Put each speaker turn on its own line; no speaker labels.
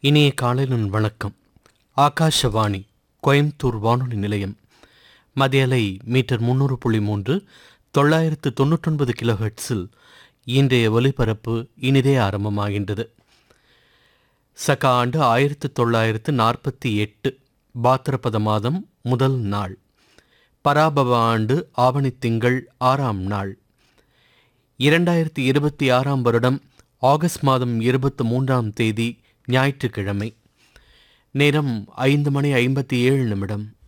இனிய காலையின் வணக்கம் ஆகாஷவாணி கோயம்புத்தூர் வானொலி நிலையம் மதியலை மீட்டர் முந்நூறு புள்ளி மூன்று தொள்ளாயிரத்து தொண்ணூற்றொன்பது கிலோஹெட்ஸில் இன்றைய ஒலிபரப்பு இனிதே ஆரம்பமாகின்றது சக ஆண்டு ஆயிரத்து தொள்ளாயிரத்து நாற்பத்தி எட்டு பாத்திரபத மாதம் முதல் நாள் பராபவ ஆண்டு ஆவணித் திங்கள் ஆறாம் நாள் இரண்டாயிரத்தி இருபத்தி ஆறாம் வருடம் ஆகஸ்ட் மாதம் இருபத்தி மூன்றாம் தேதி ஞாயிற்றுக்கிழமை நேரம் ஐந்து மணி ஐம்பத்தி ஏழு நிமிடம்